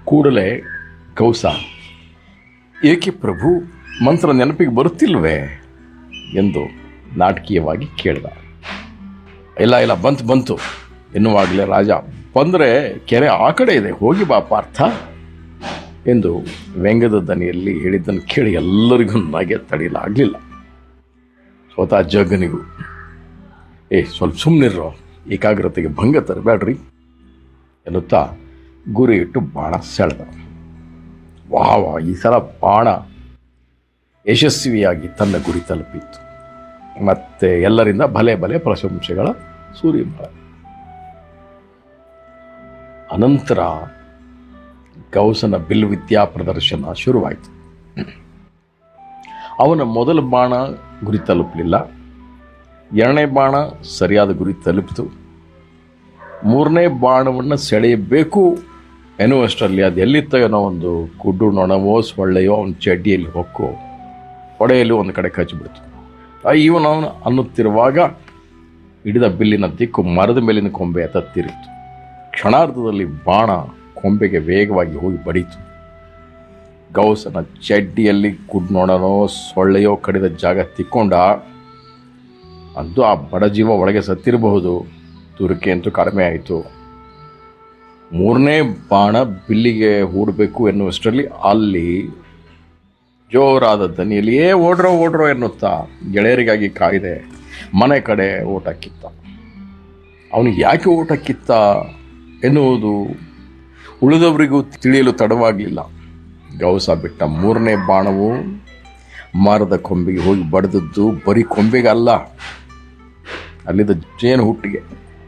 ಕೂಡಲೇ ಕೌಸ ಏಕೆ ಪ್ರಭು ಮಂತ್ರ ನೆನಪಿಗೆ ಬರುತ್ತಿಲ್ವೇ ಎಂದು ನಾಟಕೀಯವಾಗಿ ಕೇಳಿದ ಇಲ್ಲ ಇಲ್ಲ ಬಂತು ಬಂತು ಎನ್ನುವಾಗಲೇ ರಾಜ ಬಂದರೆ ಕೆರೆ ಆ ಕಡೆ ಇದೆ ಹೋಗಿ ಬಾ ಪಾರ್ಥ ಎಂದು ವ್ಯಂಗ್ಯದ ದನಿಯಲ್ಲಿ ಹೇಳಿದ್ದನ್ನು ಕೇಳಿ ಎಲ್ಲರಿಗೂ ನಗೆ ತಡೆಯಲಾಗಲಿಲ್ಲ ಸ್ವತಃ ಜಗ್ಗನಿಗೂ ಏ ಸ್ವಲ್ಪ ಸುಮ್ಮನಿರೋ ಏಕಾಗ್ರತೆಗೆ ಭಂಗ ತರಬೇಡ್ರಿ ಎನ್ನುತ್ತಾ ಗುರಿ ಇಟ್ಟು ಬಾಣ ಸೆಳೆದ ವಾ ವಾ ಈ ಸಲ ಬಾಣ ಯಶಸ್ವಿಯಾಗಿ ತನ್ನ ಗುರಿ ತಲುಪಿತ್ತು ಮತ್ತೆ ಎಲ್ಲರಿಂದ ಭಲೆ ಭಲೆ ಪ್ರಶಂಸೆಗಳ ಸೂರ್ಯಮಳ ಅನಂತರ ಗೌಸನ ಬಿಲ್ ವಿದ್ಯಾ ಪ್ರದರ್ಶನ ಶುರುವಾಯಿತು ಅವನ ಮೊದಲ ಬಾಣ ಗುರಿ ತಲುಪಲಿಲ್ಲ ಎರಡನೇ ಬಾಣ ಸರಿಯಾದ ಗುರಿ ತಲುಪಿತು ಮೂರನೇ ಬಾಣವನ್ನು ಸೆಳೆಯಬೇಕು ಎನ್ನುವಷ್ಟರಲ್ಲಿ ಅದು ಎಲ್ಲಿತ್ತೋ ಏನೋ ಒಂದು ಗುಡ್ಡು ನೊಣವೋ ಸೊಳ್ಳೆಯೋ ಅವನ ಚಡ್ಡಿಯಲ್ಲಿ ಹೊಕ್ಕೋ ಹೊಡೆಯಲು ಒಂದು ಕಡೆ ಕಚ್ಚಿಬಿಡ್ತು ಇವನು ಅವನು ಅನ್ನುತ್ತಿರುವಾಗ ಹಿಡಿದ ಬಿಲ್ಲಿನ ದಿಕ್ಕು ಮರದ ಮೇಲಿನ ಕೊಂಬೆ ತತ್ತಿರಿತು ಕ್ಷಣಾರ್ಧದಲ್ಲಿ ಬಾಣ ಕೊಂಬೆಗೆ ವೇಗವಾಗಿ ಹೋಗಿ ಬಡೀತು ಗೌಸನ ಚಡ್ಡಿಯಲ್ಲಿ ಗುಡ್ನೊಣನೋ ಸೊಳ್ಳೆಯೋ ಕಡಿದ ಜಾಗ ತಿಕ್ಕೊಂಡ ಅಂತೂ ಆ ಬಡ ಜೀವ ಒಳಗೆ ಸತ್ತಿರಬಹುದು ತುರಿಕೆ ಅಂತೂ ಕಡಿಮೆ ಆಯಿತು ಮೂರನೇ ಬಾಣ ಬಿಲ್ಲಿಗೆ ಹೂಡಬೇಕು ಎನ್ನುವಷ್ಟರಲ್ಲಿ ಅಲ್ಲಿ ಜೋರಾದ ದನಿಯಲ್ಲಿ ಏ ಓಡ್ರೋ ಓಡ್ರೋ ಎನ್ನುತ್ತಾ ಗೆಳೆಯರಿಗಾಗಿ ಕಾಯ್ದೆ ಮನೆ ಕಡೆ ಓಟ ಕಿತ್ತ ಅವನಿಗೆ ಯಾಕೆ ಓಟ ಕಿತ್ತ ಎನ್ನುವುದು ಉಳಿದವರಿಗೂ ತಿಳಿಯಲು ತಡವಾಗಲಿಲ್ಲ ಗೌಸ ಬಿಟ್ಟ ಮೂರನೇ ಬಾಣವು ಮರದ ಕೊಂಬೆಗೆ ಹೋಗಿ ಬಡಿದದ್ದು ಬರೀ ಕೊಂಬೆಗೆ ಅಲ್ಲ ಅಲ್ಲಿದ್ದ ಜೇನು ಹುಟ್ಟಿಗೆ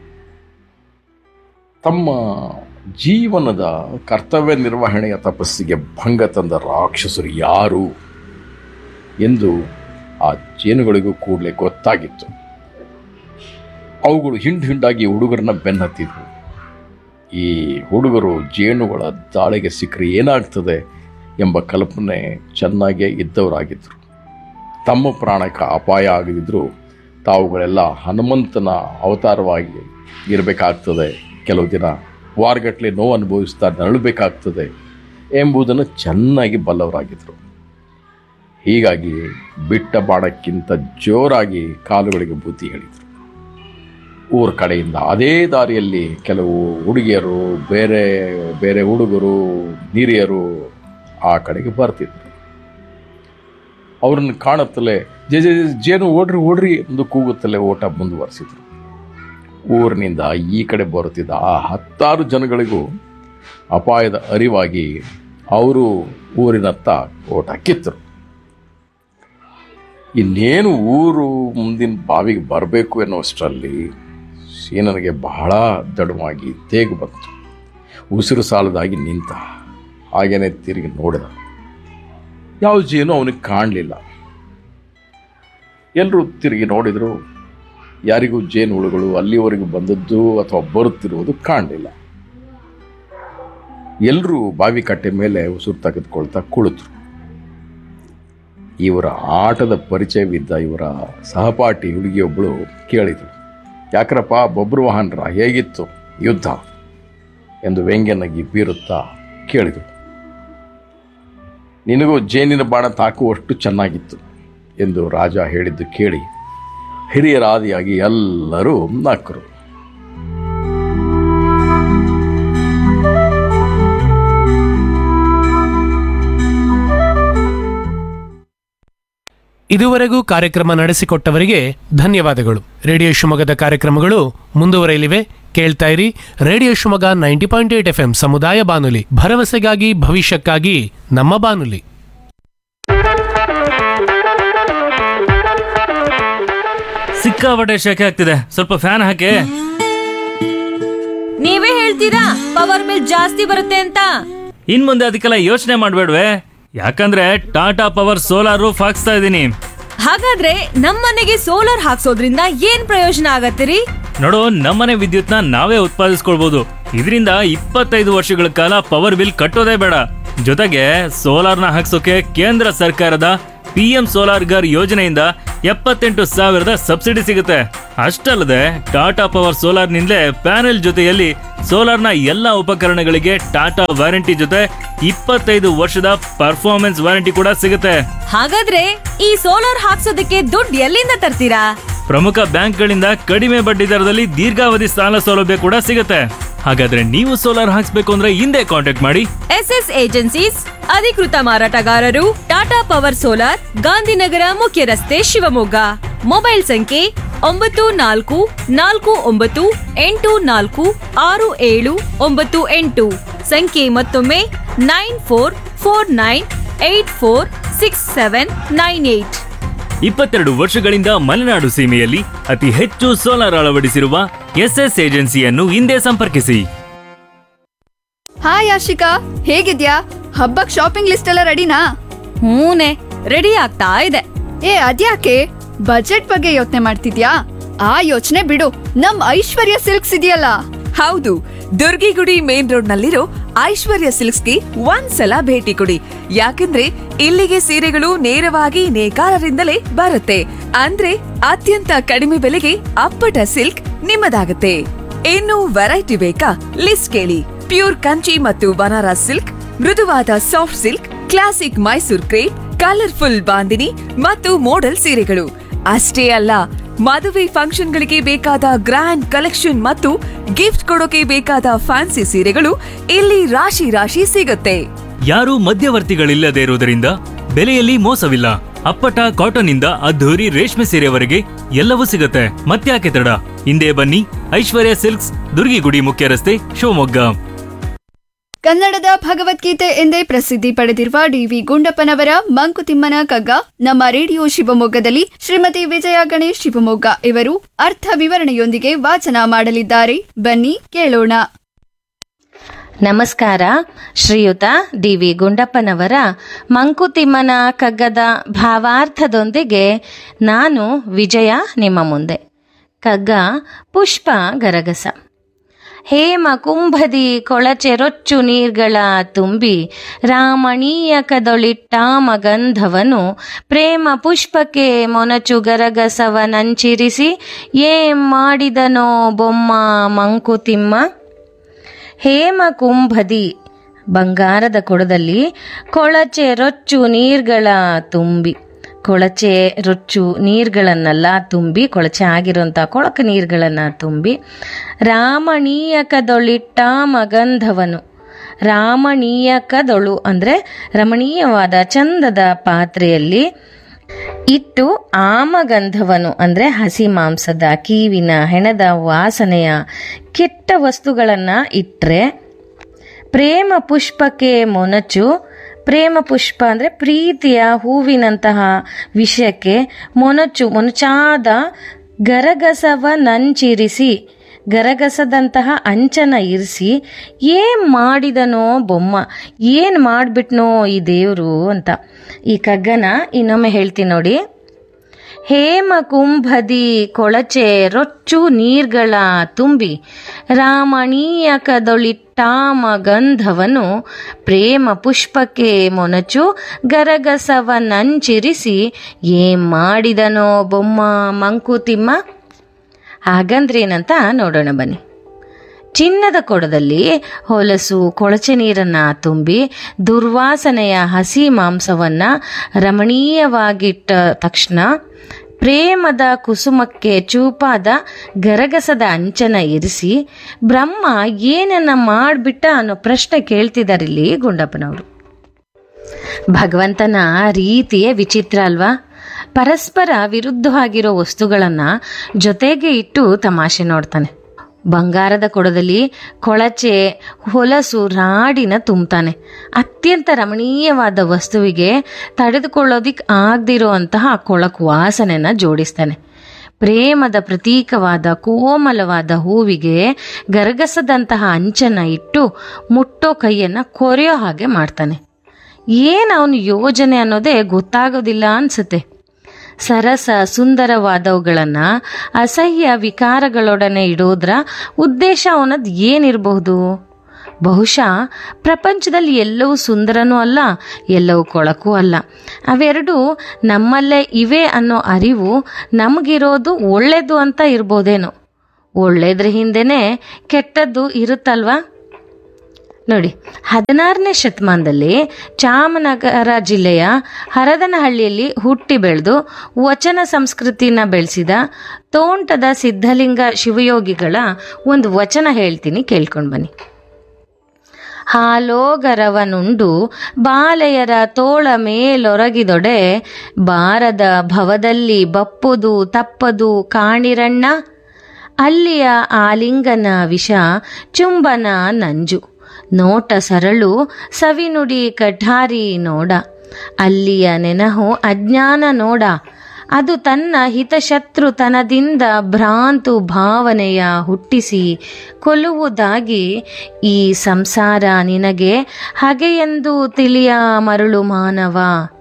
ತಮ್ಮ ಜೀವನದ ಕರ್ತವ್ಯ ನಿರ್ವಹಣೆಯ ತಪಸ್ಸಿಗೆ ಭಂಗ ತಂದ ರಾಕ್ಷಸರು ಯಾರು ಎಂದು ಆ ಜೇನುಗಳಿಗೂ ಕೂಡಲೇ ಗೊತ್ತಾಗಿತ್ತು ಅವುಗಳು ಹಿಂಡು ಹಿಂಡಾಗಿ ಹುಡುಗರನ್ನ ಬೆನ್ನತ್ತಿದ್ವು ಈ ಹುಡುಗರು ಜೇನುಗಳ ದಾಳಿಗೆ ಸಿಕ್ಕರೆ ಏನಾಗ್ತದೆ ಎಂಬ ಕಲ್ಪನೆ ಚೆನ್ನಾಗೇ ಇದ್ದವರಾಗಿದ್ದರು ತಮ್ಮ ಪ್ರಾಣಕ್ಕೆ ಅಪಾಯ ಆಗದಿದ್ದರೂ ತಾವುಗಳೆಲ್ಲ ಹನುಮಂತನ ಅವತಾರವಾಗಿ ಇರಬೇಕಾಗ್ತದೆ ಕೆಲವು ದಿನ ವಾರಗಟ್ಟಲೆ ನೋವು ಅನುಭವಿಸ್ತಾ ನರಳಬೇಕಾಗ್ತದೆ ಎಂಬುದನ್ನು ಚೆನ್ನಾಗಿ ಬಲ್ಲವರಾಗಿದ್ದರು ಹೀಗಾಗಿ ಬಿಟ್ಟ ಬಾಣಕ್ಕಿಂತ ಜೋರಾಗಿ ಕಾಲುಗಳಿಗೆ ಬುದ್ಧಿ ಹೇಳಿದರು ಊರ ಕಡೆಯಿಂದ ಅದೇ ದಾರಿಯಲ್ಲಿ ಕೆಲವು ಹುಡುಗಿಯರು ಬೇರೆ ಬೇರೆ ಹುಡುಗರು ಹಿರಿಯರು ಆ ಕಡೆಗೆ ಬರ್ತಿದ್ರು ಅವ್ರನ್ನ ಕಾಣುತ್ತಲೇ ಜೆ ಜೆ ಜೇನು ಓಡ್ರಿ ಓಡ್ರಿ ಎಂದು ಕೂಗುತ್ತಲೇ ಓಟ ಮುಂದುವರಿಸಿದ್ರು ಊರಿನಿಂದ ಈ ಕಡೆ ಬರುತ್ತಿದ್ದ ಆ ಹತ್ತಾರು ಜನಗಳಿಗೂ ಅಪಾಯದ ಅರಿವಾಗಿ ಅವರು ಊರಿನತ್ತ ಓಟ ಕಿತ್ತರು ಇನ್ನೇನು ಊರು ಮುಂದಿನ ಬಾವಿಗೆ ಬರಬೇಕು ಎನ್ನುವಷ್ಟರಲ್ಲಿ ಸೀನನಿಗೆ ಬಹಳ ದಡುವಾಗಿ ತೇಗು ಬಂತು ಉಸಿರು ಸಾಲದಾಗಿ ನಿಂತ ಹಾಗೇನೆ ತಿರುಗಿ ನೋಡಿದ ಯಾವ ಜೇನು ಅವನಿಗೆ ಕಾಣಲಿಲ್ಲ ಎಲ್ಲರೂ ತಿರುಗಿ ನೋಡಿದರು ಯಾರಿಗೂ ಜೇನು ಹುಳುಗಳು ಅಲ್ಲಿವರೆಗೂ ಬಂದದ್ದು ಅಥವಾ ಬರುತ್ತಿರುವುದು ಕಾಣಲಿಲ್ಲ ಎಲ್ಲರೂ ಬಾವಿ ಕಟ್ಟೆ ಮೇಲೆ ಉಸಿರು ತೆಗೆದುಕೊಳ್ತಾ ಕುಳಿತರು ಇವರ ಆಟದ ಪರಿಚಯವಿದ್ದ ಇವರ ಸಹಪಾಠಿ ಹುಡುಗಿಯೊಬ್ಬಳು ಕೇಳಿದಳು ಯಾಕ್ರಪ್ಪ ಬೊಬ್ರು ವಾಹನರ ಹೇಗಿತ್ತು ಯುದ್ಧ ಎಂದು ವ್ಯಂಗ್ಯನಾಗಿ ಬೀರುತ್ತಾ ಕೇಳಿದಳು ನಿನಗೂ ಜೇನಿನ ಬಾಣ ತಾಕುವಷ್ಟು ಚೆನ್ನಾಗಿತ್ತು ಎಂದು ರಾಜ ಹೇಳಿದ್ದು ಕೇಳಿ ಹಿರಿಯರಾದಿಯಾಗಿ ಎಲ್ಲರೂ ನಕ್ಕರು ಇದುವರೆಗೂ ಕಾರ್ಯಕ್ರಮ ನಡೆಸಿಕೊಟ್ಟವರಿಗೆ ಧನ್ಯವಾದಗಳು ರೇಡಿಯೋ ಶಿವಮೊಗ್ಗದ ಕಾರ್ಯಕ್ರಮಗಳು ಮುಂದುವರೆಯಲಿವೆ ಕೇಳ್ತಾ ಇರಿ radio Shivamogga ninety point eight F ಸಮುದಾಯ ಬಾನುಲಿ ಭರವಸೆಗಾಗಿ ಭವಿಷ್ಯಕ್ಕಾಗಿ ನಮ್ಮ ಬಾನುಲಿ ಸಿಕ್ಕಾಪಟ್ಟೆ ಶೆಕೆ ಆಗ್ತಿದೆ ಸ್ವಲ್ಪ ಫ್ಯಾನ್ ಹಾಕಿ ನೀವೇ ಹೇಳ್ತೀರಾ ಪವರ್ ಬಿಲ್ ಜಾಸ್ತಿ ಬರುತ್ತೆ ಅಂತ ಇನ್ ಮುಂದೆ ಅದಕ್ಕೆಲ್ಲ ಯೋಚನೆ ಮಾಡ್ಬೇಡ್ವೆ ಯಾಕಂದ್ರೆ ಟಾಟಾ ಪವರ್ ಸೋಲಾರ್ ರೂಫ್ ಹಾಕ್ಸ್ತಾ ಇದ್ದೀನಿ ಹಾಗಾದ್ರೆ ನಮ್ಮನೆಗೆ ಸೋಲಾರ್ ಹಾಕ್ಸೋದ್ರಿಂದ ಏನ್ ಪ್ರಯೋಜನ ಆಗತ್ತಿರಿ ನೋಡು ನಮ್ಮನೆ ವಿದ್ಯುತ್ನ ನಾವೇ ಉತ್ಪಾದಿಸ್ಕೊಳ್ಬಹುದು ಇದರಿಂದ ಇಪ್ಪತ್ತೈದು ವರ್ಷಗಳ ಕಾಲ ಪವರ್ ಬಿಲ್ ಕಟ್ಟೋದೇ ಬೇಡ ಜೊತೆಗೆ ಸೋಲಾರ್ನ ಹಾಕ್ಸೋಕೆ ಕೇಂದ್ರ ಸರ್ಕಾರದ ಪಿ ಎಂ ಸೋಲಾರ್ ಗರ್ ಯೋಜನೆಯಿಂದ ಎಪ್ಪತ್ತೆಂಟು ಸಾವಿರದ ಸಬ್ಸಿಡಿ ಸಿಗುತ್ತೆ ಅಷ್ಟಲ್ಲದೆ ಟಾಟಾ ಪವರ್ ಸೋಲಾರ್ನಿಂದಲೇ ಪ್ಯಾನೆಲ್ ಜೊತೆಯಲ್ಲಿ ಸೋಲಾರ್ನ ಎಲ್ಲ ಉಪಕರಣಗಳಿಗೆ ಟಾಟಾ ವಾರಂಟಿ ಜೊತೆ ಇಪ್ಪತ್ತೈದು ವರ್ಷದ ಪರ್ಫಾರ್ಮೆನ್ಸ್ ವಾರಂಟಿ ಕೂಡ ಸಿಗುತ್ತೆ ಹಾಗಾದ್ರೆ ಈ ಸೋಲಾರ್ ಹಾಕ್ಸೋದಕ್ಕೆ ದುಡ್ಡು ಎಲ್ಲಿಂದ ತರ್ತೀರಾ ಪ್ರಮುಖ ಬ್ಯಾಂಕ್ಗಳಿಂದ ಕಡಿಮೆ ಬಡ್ಡಿ ದರದಲ್ಲಿ ದೀರ್ಘಾವಧಿ ಸಾಲ ಸೌಲಭ್ಯ ಕೂಡ ಸಿಗುತ್ತೆ ಹಾಗಾದ್ರೆ ನೀವು ಸೋಲಾರ್ ಹಾಕ್ಸ್ಬೇಕು ಅಂದ್ರೆ ಹಿಂದೆ ಕಾಂಟ್ಯಾಕ್ಟ್ ಮಾಡಿ ಎಸ್ ಎಸ್ ಏಜೆನ್ಸೀಸ್ ಅಧಿಕೃತ ಮಾರಾಟಗಾರರು ಟಾಟಾ ಪವರ್ ಸೋಲಾರ್ ಗಾಂಧಿನಗರ ಮುಖ್ಯ ರಸ್ತೆ ಶಿವಮೊಗ್ಗ ಮೊಬೈಲ್ ಸಂಖ್ಯೆ ಒಂಬತ್ತು ನಾಲ್ಕು ನಾಲ್ಕು ಒಂಬತ್ತು ಎಂಟು ನಾಲ್ಕು ಆರು ಏಳು ಒಂಬತ್ತು ಎಂಟು ಸಂಖ್ಯೆ ಮತ್ತೊಮ್ಮೆ nine four four nine eight four six seven nine eight ಇಪ್ಪತ್ತೆರಡು ವರ್ಷಗಳಿಂದ ಮಲೆನಾಡು ಸೀಮೆಯಲ್ಲಿ ಅತಿ ಹೆಚ್ಚು ಸೋಲಾರ್ ಅಳವಡಿಸಿರುವ ಎಸ್ಎಸ್ ಏಜೆನ್ಸಿಯನ್ನು ಹಿಂದೆ ಸಂಪರ್ಕಿಸಿ ಹಾಯ್ ಆಶಿಕಾ ಹೇಗಿದ್ಯಾ ಹಬ್ಬಕ್ ಶಾಪಿಂಗ್ ಲಿಸ್ಟ್ ಎಲ್ಲ ರೆಡಿನಾ ಹೂನೆ ರೆಡಿ ಆಗ್ತಾ ಇದೆ ಏ ಅದ್ಯಾಕೆ ಬಜೆಟ್ ಬಗ್ಗೆ ಯೋಚನೆ ಮಾಡ್ತಿದ್ಯಾ ಆ ಯೋಚನೆ ಬಿಡು ನಮ್ ಐಶ್ವರ್ಯ ಸಿಲ್ಕ್ಸ್ ಇದೆಯಲ್ಲ ಹೌದು ದುರ್ಗಿಗುಡಿ ಮೇನ್ ರೋಡ್ ನಲ್ಲಿರೋ ಐಶ್ವರ್ಯ ಸಿಲ್ಕ್ಸ್ಗೆ ಒಂದ್ಸಲ ಭೇಟಿ ಕೊಡಿ ಯಾಕಂದ್ರೆ ಇಲ್ಲಿಗೆ ಸೀರೆಗಳು ನೇರವಾಗಿ ನೇಕಾರರಿಂದಲೇ ಬರುತ್ತೆ ಅಂದ್ರೆ ಅತ್ಯಂತ ಕಡಿಮೆ ಬೆಲೆಗೆ ಅಪ್ಪಟ ಸಿಲ್ಕ್ ನಿಮ್ಮದಾಗುತ್ತೆ ಇನ್ನು ವೆರೈಟಿ ಬೇಕಾ ಲಿಸ್ಟ್ ಕೇಳಿ ಪ್ಯೂರ್ ಕಂಚಿ ಮತ್ತು ಬನಾರಸ್ ಸಿಲ್ಕ್ ಮೃದುವಾದ soft silk classic Mysore crepe colourful bandhani ಮತ್ತು ಮೋಡಲ್ ಸೀರೆಗಳು ಅಷ್ಟೇ ಅಲ್ಲ ಮದುವೆ ಫಂಕ್ಷನ್ಗಳಿಗೆ ಬೇಕಾದ ಗ್ರ್ಯಾಂಡ್ ಕಲೆಕ್ಷನ್ ಮತ್ತು ಗಿಫ್ಟ್ ಕೊಡೋಕೆ ಬೇಕಾದ ಫ್ಯಾನ್ಸಿ ಸೀರೆಗಳು ಇಲ್ಲಿ ರಾಶಿ ರಾಶಿ ಸಿಗುತ್ತೆ ಯಾರೂ ಮಧ್ಯವರ್ತಿಗಳಿಲ್ಲದೆ ಇರುವುದರಿಂದ ಬೆಲೆಯಲ್ಲಿ ಮೋಸವಿಲ್ಲ ಅಪ್ಪಟ ಕಾಟನ್ ಇಂದ ಅದ್ಧೂರಿ ರೇಷ್ಮೆ ಸೀರೆವರೆಗೆ ಎಲ್ಲವೂ ಸಿಗುತ್ತೆ ಮತ್ತ್ಯಾಕೆ ತಡ ಹಿಂದೆ ಬನ್ನಿ ಐಶ್ವರ್ಯ ಸಿಲ್ಕ್ಸ್ ದುರ್ಗಿಗುಡಿ ಮುಖ್ಯ ರಸ್ತೆ ಶಿವಮೊಗ್ಗ ಕನ್ನಡದ ಭಗವದ್ಗೀತೆ ಎಂದೇ ಪ್ರಸಿದ್ಧಿ ಪಡೆದಿರುವ ಡಿವಿ ಗುಂಡಪ್ಪನವರ ಮಂಕುತಿಮ್ಮನ ಕಗ್ಗ ನಮ್ಮ ರೇಡಿಯೋ ಶಿವಮೊಗ್ಗದಲ್ಲಿ ಶ್ರೀಮತಿ ವಿಜಯ ಗಣೇಶ್ ಶಿವಮೊಗ್ಗ ಇವರು ಅರ್ಥ ವಿವರಣೆಯೊಂದಿಗೆ ವಾಚನ ಮಾಡಲಿದ್ದಾರೆ ಬನ್ನಿ ಕೇಳೋಣ ನಮಸ್ಕಾರ ಶ್ರೀಯುತ ಡಿ ವಿ ಗುಂಡಪ್ಪನವರ ಮಂಕುತಿಮ್ಮನ ಕಗ್ಗದ ಭಾವಾರ್ಥದೊಂದಿಗೆ ನಾನು ವಿಜಯ ನಿಮ್ಮ ಮುಂದೆ ಕಗ್ಗ ಪುಷ್ಪ ಗರಗಸ ಹೇಮ ಕುಂಭದಿ ಕೊಳಚೆ ರೊಚ್ಚು ನೀರ್ಗಳ ತುಂಬಿ ರಾಮಣೀಯ ಕದೊಳಿಟ್ಟ ಮಗಂಧವನು ಪ್ರೇಮ ಪುಷ್ಪಕ್ಕೆ ಮೊನಚು ಗರಗಸವ ನಂಚಿರಿಸಿ ಏಂ ಮಾಡಿದನೋ ಬೊಮ್ಮ ಮಂಕುತಿಮ್ಮ ಹೇಮ ಕುಂಭದಿ ಬಂಗಾರದ ಕೊಡದಲ್ಲಿ ಕೊಳಚೆ ರೊಚ್ಚು ನೀರ್ಗಳ ತುಂಬಿ ಕೊಳಚೆ ರೊಚ್ಚು ನೀರುಗಳನ್ನೆಲ್ಲ ತುಂಬಿ ಕೊಳಚೆ ಆಗಿರುವಂಥ ಕೊಳಕ ನೀರುಗಳನ್ನು ತುಂಬಿ ರಾಮಣೀಯಕದೊಳಿಟ್ಟ ಮಗಂಧವನು ರಾಮಣೀಯಕದೊಳು ಅಂದರೆ ರಮಣೀಯವಾದ ಚಂದದ ಪಾತ್ರೆಯಲ್ಲಿ ಇಟ್ಟು ಆಮಗಂಧವನು ಅಂದರೆ ಹಸಿ ಮಾಂಸದ ಕೀವಿನ ಹೆಣದ ವಾಸನೆಯ ಕೆಟ್ಟ ವಸ್ತುಗಳನ್ನು ಇಟ್ಟರೆ ಪ್ರೇಮ ಪುಷ್ಪಕ್ಕೆ ಮೊನಚು ಪ್ರೇಮ ಪುಷ್ಪ ಅಂದರೆ ಪ್ರೀತಿಯ ಹೂವಿನಂತಹ ವಿಷಯಕ್ಕೆ ಮೊನಚು ಮೊನಚಾದ ಗರಗಸವ ನಂಚಿರಿಸಿ ಗರಗಸದಂತಹ ಅಂಚನ ಇರಿಸಿ ಏನ್ ಮಾಡಿದನೋ ಬೊಮ್ಮ ಏನು ಮಾಡಿಬಿಟ್ನೋ ಈ ದೇವರು ಅಂತ ಈ ಕಗ್ಗನ ಇನ್ನೊಮ್ಮೆ ಹೇಳ್ತೀನಿ ನೋಡಿ ಹೇಮ ಕುಂಭದಿ ಕೊಳಚೆ ರೊಚ್ಚು ನೀರ್ಗಳ ತುಂಬಿ ರಾಮಣೀಯ ಕದೊಳಿಟ್ಟಾಮ ಗಂಧವನು ಪ್ರೇಮ ಪುಷ್ಪಕ್ಕೆ ಮೊನಚು ಗರಗಸವ ನಂಚಿರಿಸಿ ಏನ್ ಮಾಡಿದನೋ ಬೊಮ್ಮ ಮಂಕುತಿಮ್ಮ ಹಾಗಂದ್ರೇನಂತ ನೋಡೋಣ ಬನ್ನಿ ಚಿನ್ನದ ಕೊಡದಲ್ಲಿ ಹೊಲಸು ಕೊಳಚೆ ನೀರನ್ನು ತುಂಬಿ ದುರ್ವಾಸನೆಯ ಹಸಿ ಮಾಂಸವನ್ನು ರಮಣೀಯವಾಗಿಟ್ಟ ತಕ್ಷಣ ಪ್ರೇಮದ ಕುಸುಮಕ್ಕೆ ಚೂಪಾದ ಗರಗಸದ ಅಂಚನ ಇರಿಸಿ ಬ್ರಹ್ಮ ಏನನ್ನ ಮಾಡಿಬಿಟ್ಟ ಅನ್ನೋ ಪ್ರಶ್ನೆ ಕೇಳ್ತಿದಾರಿಲ್ಲಿ ಗುಂಡಪ್ಪನವರು ಭಗವಂತನ ರೀತಿಯೇ ವಿಚಿತ್ರ ಅಲ್ವಾ ಪರಸ್ಪರ ವಿರುದ್ಧವಾಗಿರೋ ವಸ್ತುಗಳನ್ನು ಜೊತೆಗೆ ಇಟ್ಟು ತಮಾಷೆ ನೋಡ್ತಾನೆ ಬಂಗಾರದ ಕೊಡದಲ್ಲಿ ಕೊಳಚೆ ಹೊಲಸು ರಾಡಿನ ತುಂಬ್ತಾನೆ ಅತ್ಯಂತ ರಮಣೀಯವಾದ ವಸ್ತುವಿಗೆ ತಡೆದುಕೊಳ್ಳೋದಿಕ್ ಆಗದಿರೋ ಅಂತಹ ಕೊಳಕು ವಾಸನೆನ ಜೋಡಿಸ್ತಾನೆ ಪ್ರೇಮದ ಪ್ರತೀಕವಾದ ಕೋಮಲವಾದ ಹೂವಿಗೆ ಗರಗಸದಂತಹ ಅಂಚನ್ನ ಇಟ್ಟು ಮುಟ್ಟೋ ಕೈಯನ್ನು ಕೊರೆಯೋ ಹಾಗೆ ಮಾಡ್ತಾನೆ ಏನು ಅವನ ಯೋಜನೆ ಅನ್ನೋದೇ ಗೊತ್ತಾಗೋದಿಲ್ಲ ಅನ್ಸುತ್ತೆ ಸರಸ ಸುಂದರವಾದವುಗಳನ್ನು ಅಸಹ್ಯ ವಿಕಾರಗಳೊಡನೆ ಇಡೋದ್ರ ಉದ್ದೇಶ ಅವನದ್ದು ಏನಿರಬಹುದು ಬಹುಶಃ ಪ್ರಪಂಚದಲ್ಲಿ ಎಲ್ಲವೂ ಸುಂದರನೂ ಅಲ್ಲ ಎಲ್ಲವೂ ಕೊಳಕೂ ಅಲ್ಲ ಅವೆರಡು ನಮ್ಮಲ್ಲೇ ಇವೆ ಅನ್ನೋ ಅರಿವು ನಮಗಿರೋದು ಒಳ್ಳೆಯದು ಅಂತ ಇರ್ಬೋದೇನೋ ಒಳ್ಳೇದ್ರ ಹಿಂದೆನೇ ಕೆಟ್ಟದ್ದು ಇರುತ್ತಲ್ವಾ ನೋಡಿ ಹದಿನಾರನೇ ಶತಮಾನದಲ್ಲಿ ಚಾಮನಗರ ಜಿಲ್ಲೆಯ ಹರದನಹಳ್ಳಿಯಲ್ಲಿ ಹುಟ್ಟಿ ಬೆಳೆದು ವಚನ ಸಂಸ್ಕೃತಿನ ಬೆಳೆಸಿದ ತೋಂಟದ ಸಿದ್ಧಲಿಂಗ ಶಿವಯೋಗಿಗಳ ಒಂದು ವಚನ ಹೇಳ್ತೀನಿ ಕೇಳ್ಕೊಂಡು ಬನ್ನಿ ಹಾಲೋಗರವನುಂಡು ಬಾಲೆಯರ ತೋಳ ಮೇಲೊರಗಿದೊಡೆ ಬಾರದ ಭವದಲ್ಲಿ ಬಪ್ಪುದು ತಪ್ಪದು ಕಾಣಿರಣ್ಣ ಅಲ್ಲಿಯ ಆಲಿಂಗನ ವಿಷ ಚುಂಬನ ನಂಜು ನೋಟ ಸರಳು ಸವಿನುಡಿ ಕಠಾರಿ ನೋಡ ಅಲ್ಲಿಯ ನೆನಹು ಅಜ್ಞಾನ ನೋಡ ಅದು ತನ್ನ ಹಿತಶತ್ರುತನದಿಂದ ಭ್ರಾಂತು ಭಾವನೆಯ ಹುಟ್ಟಿಸಿ ಕೊಲ್ಲುವುದಾಗಿ ಈ ಸಂಸಾರ ನಿನಗೆ ಹಗೆಯೆಂದು ತಿಳಿಯ ಮರಳು ಮಾನವ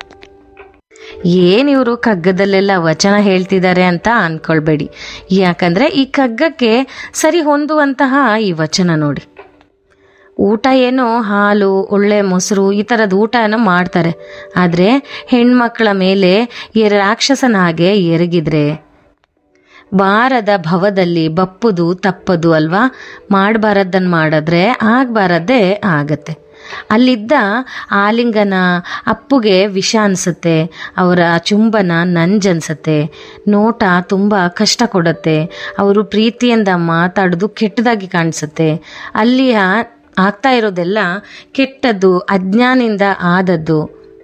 ಏನಿವರು ಕಗ್ಗದಲ್ಲೆಲ್ಲ ವಚನ ಹೇಳ್ತಿದ್ದಾರೆ ಅಂತ ಅನ್ಕೊಳ್ಬೇಡಿ ಯಾಕಂದ್ರೆ ಈ ಕಗ್ಗಕ್ಕೆ ಸರಿ ಹೊಂದುವಂತಹ ಈ ವಚನ ನೋಡಿ ಊಟ ಏನೋ ಹಾಲು ಒಳ್ಳೆ ಮೊಸರು ಈ ಥರದ ಊಟ ಏನೋ ಮಾಡ್ತಾರೆ ಆದರೆ ಹೆಣ್ಮಕ್ಳ ಮೇಲೆ ಈ ರಾಕ್ಷಸನ ಹಾಗೆ ಎರಗಿದ್ರೆ ಬಾರದ ಭವದಲ್ಲಿ ಬಪ್ಪುದು ತಪ್ಪದು ಅಲ್ವಾ ಮಾಡಬಾರದ್ದನ್ನು ಮಾಡಿದ್ರೆ ಆಗಬಾರದ್ದೇ ಆಗತ್ತೆ ಅಲ್ಲಿದ್ದ ಆಲಿಂಗನ ಅಪ್ಪುಗೆ ವಿಷ ಅನ್ಸುತ್ತೆ ಅವರ ಚುಂಬನ ನಂಜನ್ಸತ್ತೆ ನೋಟ ತುಂಬ ಕಷ್ಟ ಕೊಡುತ್ತೆ ಅವರು ಪ್ರೀತಿಯಿಂದ ಮಾತಾಡೋದು ಕೆಟ್ಟದಾಗಿ ಕಾಣಿಸುತ್ತೆ ಅಲ್ಲಿಯ ಆಗ್ತಾ ಇರೋದೆಲ್ಲ ಕೆಟ್ಟದ್ದು ಅಜ್ಞಾನಿಂದ ಆದದ್ದು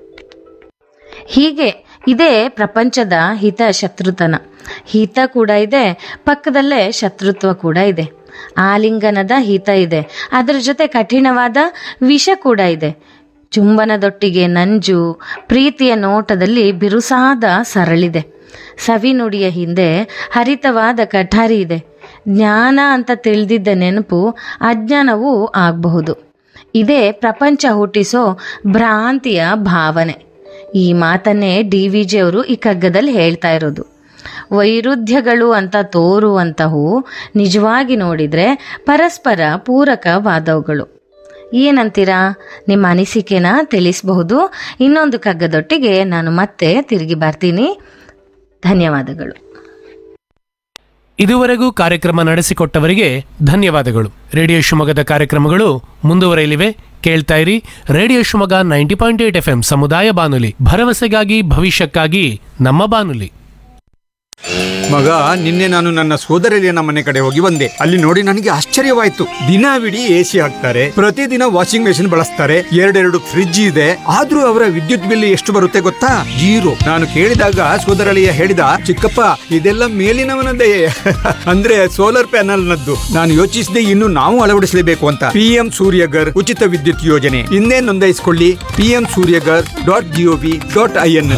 ಹೀಗೆ ಇದೇ ಪ್ರಪಂಚದ ಹಿತ ಶತ್ರುತನ ಹಿತ ಕೂಡ ಇದೆ ಪಕ್ಕದಲ್ಲೇ ಶತ್ರುತ್ವ ಕೂಡ ಇದೆ ಆಲಿಂಗನದ ಹಿತ ಇದೆ ಅದರ ಜೊತೆ ಕಠಿಣವಾದ ವಿಷ ಕೂಡ ಇದೆ ಚುಂಬನದೊಟ್ಟಿಗೆ ನಂಜು ಪ್ರೀತಿಯ ನೋಟದಲ್ಲಿ ಬಿರುಸಾದ ಸರಳಿದೆ ಸವಿನುಡಿಯ ಹಿಂದೆ ಹರಿತವಾದ ಕಠಾರಿ ಇದೆ ಜ್ಞಾನ ಅಂತ ತಿಳಿದಿದ್ದ ನೆನಪು ಅಜ್ಞಾನವೂ ಆಗಬಹುದು ಇದೇ ಪ್ರಪಂಚ ಹುಟ್ಟಿಸೋ ಭ್ರಾಂತಿಯ ಭಾವನೆ ಈ ಮಾತನ್ನೇ ಡಿ ವಿ ಜಿ ಅವರು ಈ ಕಗ್ಗದಲ್ಲಿ ಹೇಳ್ತಾ ಇರೋದು ವೈರುಧ್ಯಗಳು ಅಂತ ತೋರುವಂತಹವು ನಿಜವಾಗಿ ನೋಡಿದ್ರೆ ಪರಸ್ಪರ ಪೂರಕವಾದವುಗಳು ಏನಂತೀರಾ ನಿಮ್ಮ ಅನಿಸಿಕೆನ ತಿಳಿಸಬಹುದು ಇನ್ನೊಂದು ಕಗ್ಗದೊಟ್ಟಿಗೆ ನಾನು ಮತ್ತೆ ತಿರುಗಿ ಬರ್ತೀನಿ ಧನ್ಯವಾದಗಳು ಇದುವರೆಗೂ ಕಾರ್ಯಕ್ರಮ ನಡೆಸಿಕೊಟ್ಟವರಿಗೆ ಧನ್ಯವಾದಗಳು ರೇಡಿಯೋ ಶಿವಮೊಗ್ಗದ ಕಾರ್ಯಕ್ರಮಗಳು ಮುಂದುವರೆಯಲಿವೆ ಕೇಳ್ತಾ ಇರಿ radio Shivamogga ninety point eight F ಸಮುದಾಯ ಬಾನುಲಿ ಭರವಸೆಗಾಗಿ ಭವಿಷ್ಯಕ್ಕಾಗಿ ನಮ್ಮ ಬಾನುಲಿ ಮಗ ನಿನ್ನೆ ನಾನು ನನ್ನ ಸೋದರಳಿಯನ ಮನೆ ಕಡೆ ಹೋಗಿ ಬಂದೆ ಅಲ್ಲಿ ನೋಡಿ ನನಗೆ ಆಶ್ಚರ್ಯವಾಯ್ತು ದಿನವಿಡೀ ಎ ಸಿ ಹಾಕ್ತಾರೆ ಪ್ರತಿದಿನ ವಾಷಿಂಗ್ ಮೆಷಿನ್ ಬಳಸ್ತಾರೆ ಎರಡೆರಡು ಫ್ರಿಡ್ಜ್ ಇದೆ ಆದ್ರೂ ಅವರ ವಿದ್ಯುತ್ ಬಿಲ್ ಎಷ್ಟು ಬರುತ್ತೆ ಗೊತ್ತಾ ಜೀರೋ ನಾನು ಕೇಳಿದಾಗ ಸೋದರಳಿಯ ಹೇಳಿದ ಚಿಕ್ಕಪ್ಪ ಇದೆಲ್ಲ ಮೇಲಿನವನದೇ ಅಂದ್ರೆ ಸೋಲಾರ್ ಪ್ಯಾನಲ್ ನದ್ದು ನಾನು ಯೋಚಿಸಿದೆ ಇನ್ನು ನಾವು ಅಳವಡಿಸಲೇಬೇಕು ಅಂತ ಪಿಎಂ ಸೂರ್ಯಗರ್ ಉಚಿತ ವಿದ್ಯುತ್ ಯೋಜನೆ ಇನ್ನೇ ನೋಂದಾಯಿಸಿಕೊಳ್ಳಿ PM Suryaghar dot G O V dot I N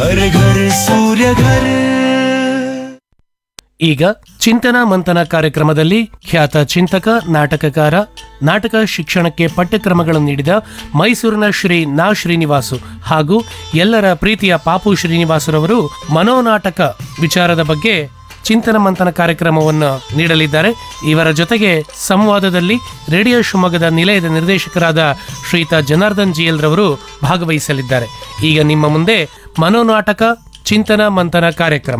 ಈಗ ಚಿಂತನ ಮಂಥನ ಕಾರ್ಯಕ್ರಮದಲ್ಲಿ ಖ್ಯಾತ ಚಿಂತಕ ನಾಟಕಕಾರ ನಾಟಕ ಶಿಕ್ಷಣಕ್ಕೆ ಪಠ್ಯಕ್ರಮಗಳನ್ನು ನೀಡಿದ ಮೈಸೂರಿನ ಶ್ರೀ ನಾ ಶ್ರೀನಿವಾಸು ಹಾಗೂ ಎಲ್ಲರ ಪ್ರೀತಿಯ ಪಾಪು ಶ್ರೀನಿವಾಸರವರು ಮನೋನಾಟಕ ವಿಚಾರದ ಬಗ್ಗೆ ಚಿಂತನ ಮಂಥನ ಕಾರ್ಯಕ್ರಮವನ್ನು ನೀಡಲಿದ್ದಾರೆ ಇವರ ಜೊತೆಗೆ ಸಂವಾದದಲ್ಲಿ ರೇಡಿಯೋ ಶಿವಮೊಗ್ಗದ ನಿಲಯದ ನಿರ್ದೇಶಕರಾದ ಶ್ರೀಯುತ ಜನಾರ್ದನ್ ಜಿಎಲ್ ರವರು ಭಾಗವಹಿಸಲಿದ್ದಾರೆ ಈಗ ನಿಮ್ಮ ಮುಂದೆ ಮನೋನಾಟಕ ಚಿಂತನ ಮಂಥನ ಕಾರ್ಯಕ್ರಮ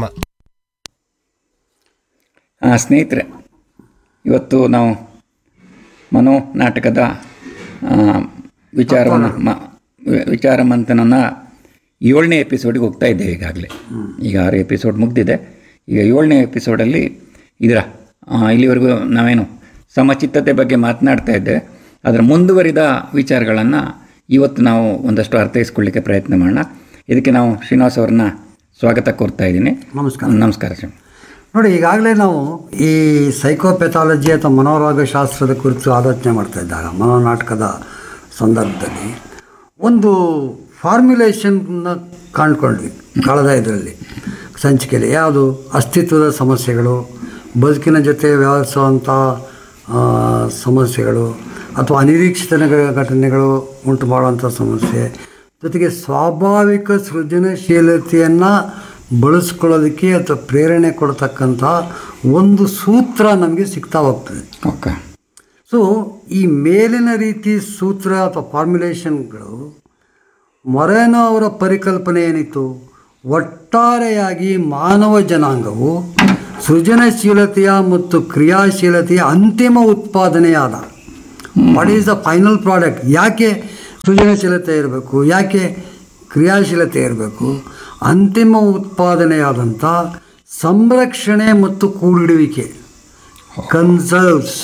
ಆ, ಸ್ನೇಹಿತರೆ ಇವತ್ತು ನಾವು ಮನೋ ನಾಟಕದ ಆ, ವಿಚಾರವನ್ನು ಮ ವಿ- ವಿಚಾರ ಮಂಥನನ ಏಳನೇ ಎಪಿಸೋಡಿಗೆ ಹೋಗ್ತಾ ಇದ್ದೇವೆ ಈಗಾಗಲೇ ಈಗ ಆರು ಎಪಿಸೋಡ್ ಮುಗ್ದಿದೆ ಈಗ ಏಳನೇ ಎಪಿಸೋಡಲ್ಲಿ ಇದರ ಆ, ಇಲ್ಲಿವರೆಗೂ ನಾವೇನು ಸಮಚಿತ್ತತೆ ಬಗ್ಗೆ ಮಾತನಾಡ್ತಾ ಇದ್ದೇವೆ ಅದರ ಮುಂದುವರಿದ ವಿಚಾರಗಳನ್ನು ಇವತ್ತು ನಾವು ಒಂದಷ್ಟು ಅರ್ಥೈಸ್ಕೊಳ್ಳಿಕ್ಕೆ ಪ್ರಯತ್ನ ಮಾಡೋಣ ಇದಕ್ಕೆ ನಾವು ಶ್ರೀನಿವಾಸ್ ಅವ್ರನ್ನ ಸ್ವಾಗತ ಕೋರ್ತಾ ಇದ್ದೀನಿ ನಮಸ್ಕಾರ. ನಮಸ್ಕಾರ ಶ್ರೀ ನೋಡಿ ಈಗಾಗಲೇ ನಾವು ಈ ಸೈಕೋಪೆಥಾಲಜಿ ಅಥವಾ ಮನೋರೋಗ ಶಾಸ್ತ್ರದ ಕುರಿತು ಆಲೋಚನೆ ಮಾಡ್ತಾ ಇದ್ದಾಗ ಮನೋನಾಟಕದ ಸಂದರ್ಭದಲ್ಲಿ ಒಂದು ಫಾರ್ಮ್ಯುಲೇಷನ್ನ ಕಾಣ್ಕೊಂಡ್ವಿ ಕಳೆದ ಇದರಲ್ಲಿ ಸಂಚಿಕೆಯಲ್ಲಿ ಯಾವುದು ಅಸ್ತಿತ್ವದ ಸಮಸ್ಯೆಗಳು ಬದುಕಿನ ಜೊತೆ ವ್ಯವಹರಿಸುವಂಥ ಆ, ಸಮಸ್ಯೆಗಳು ಅಥವಾ ಅನಿರೀಕ್ಷಿತ ನಗ- ಘಟನೆಗಳು ಉಂಟು ಮಾಡುವಂಥ ಸಮಸ್ಯೆ ಜೊತೆಗೆ ಸ್ವಾಭಾವಿಕ ಸೃಜನಶೀಲತೆಯನ್ನು ಬಳಸ್ಕೊಳ್ಳೋದಕ್ಕೆ ಅಥವಾ ಪ್ರೇರಣೆ ಕೊಡ್ತಕ್ಕಂಥ ಒಂದು ಸೂತ್ರ ನಮಗೆ ಸಿಗ್ತಾ ಹೋಗ್ತದೆ ಓಕೆ ಸೊ ಈ ಮೇಲಿನ ರೀತಿ ಸೂತ್ರ ಅಥವಾ ಫಾರ್ಮುಲೇಷನ್ಗಳು ಮೊರೇನೋ ಅವರ ಪರಿಕಲ್ಪನೆ ಏನಿತ್ತು ಒಟ್ಟಾರೆಯಾಗಿ ಮಾನವ ಜನಾಂಗವು ಸೃಜನಶೀಲತೆಯ ಮತ್ತು ಕ್ರಿಯಾಶೀಲತೆಯ ಅಂತಿಮ ಉತ್ಪಾದನೆಯಾದ what is the final product ಯಾಕೆ ಸೃಜನಶೀಲತೆ ಇರಬೇಕು ಯಾಕೆ ಕ್ರಿಯಾಶೀಲತೆ ಇರಬೇಕು ಅಂತಿಮ ಉತ್ಪಾದನೆಯಾದಂಥ ಸಂರಕ್ಷಣೆ ಮತ್ತು ಕೂಡಿಡುವಿಕೆ ಕನ್ಸರ್ವ್ಸ್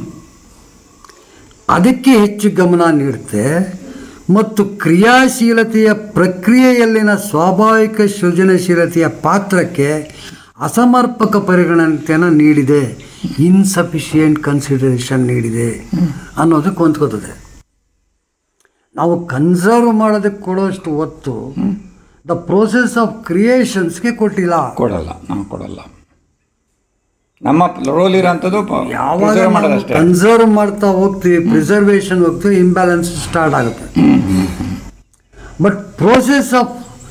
ಅದಕ್ಕೆ ಹೆಚ್ಚು ಗಮನ ನೀಡುತ್ತೆ ಮತ್ತು ಕ್ರಿಯಾಶೀಲತೆಯ ಪ್ರಕ್ರಿಯೆಯಲ್ಲಿನ ಸ್ವಾಭಾವಿಕ ಸೃಜನಶೀಲತೆಯ ಪಾತ್ರಕ್ಕೆ ಅಸಮರ್ಪಕ ಪರಿಗಣನೆಯನ್ನು ನೀಡಿದೆ ಇನ್ಸಫಿಷಿಯೆಂಟ್ ಕನ್ಸಿಡರೇಷನ್ ನೀಡಿದೆ ಅನ್ನೋದಕ್ಕೆ ಹೊಂದ್ಕೋತದೆ ನಾವು ಕನ್ಸರ್ವ್ ಮಾಡೋದಕ್ಕೆ ಕೊಡೋಷ್ಟು ಒತ್ತು ದ ಪ್ರೋಸೆಸ್ ಆಫ್ ಕ್ರಿಯೇಷನ್ಸ್ಗೆ ಕೊಟ್ಟಿಲ್ಲ ಕೊಡಲ್ಲ ನಾವು ಕೊಡಲ್ಲ ನಮ್ಮ ರೋಲ್ ಇರೋಂಥದ್ದು ಪ- ಯಾವಾಗ preserve ಮಾಡೋದಷ್ಟೇ ಕನ್ಸರ್ವ್ ಮಾಡ್ತಾ ಹೋಗ್ತೀವಿ ಪ್ರಿಸರ್ವೇಷನ್ ಹೋಗ್ತೀವಿ ಇಂಬ್ಯಾಲೆನ್ಸ್ ಸ್ಟಾರ್ಟ್ ಆಗುತ್ತೆ ಬಟ್ ಪ್ರೋಸೆಸ್ ಆಫ್